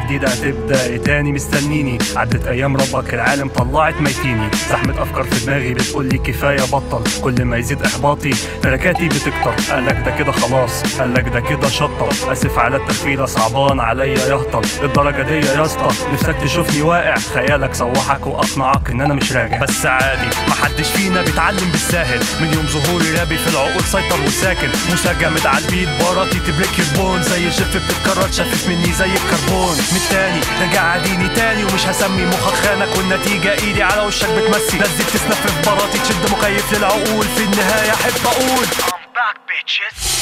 جديدة هتبدأ إيه تاني مستنيني عدت أيام ربك العالم طلعت ميتيني زحمة أفكار في دماغي بتقولي كفاية بطل كل ما يزيد إحباطي تركاتي بتكتر قالك ده كده خلاص قالك ده كده شطر آسف على التخفيلة صعبان عليا يهطل الدرجة دي يا اسطى نفسك تشوفني واقع خيالك سوحك وأقنعك إن أنا مش راجع بس عادي محدش فينا بيتعلم بالساهل من يوم ظهوري رابي في العقول سيطر وساكن موسى جامد على البيت باراتي تبريك البون زي شف بتتكرر شفف مني زي الكربون من تاني رجع عاديني تاني ومش هسمي مخك خانك والنتيجة ايدي على وشك بتمسي لذيذ تسنف في براتي تشد مكيف للعقول في النهاية احب اقول I'm back bitches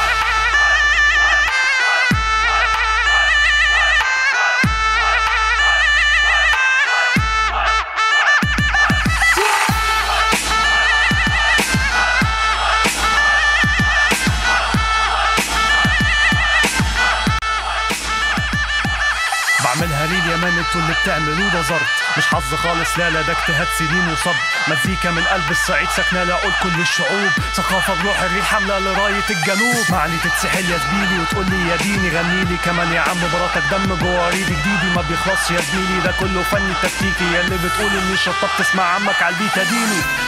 بعملها ليل يا مان انتوا اللي بتعملوه ده ظرف مش حظ خالص لا لا ده اجتهاد سنين وصبر مزيكا من قلب الصعيد ساكنه لعقول كل الشعوب ثقافه بروح الريح حامله لرايه الجنوب اسمعني تتسحل يا زميلي وتقول لي يا ديني غني لي كمان يا عم براتك دم جوه ريدي جديدي ما بيخلصش يا زميلي ده كله فني تكتيكي يا اللي بتقول اني شطبت تسمع عمك على البيت ديني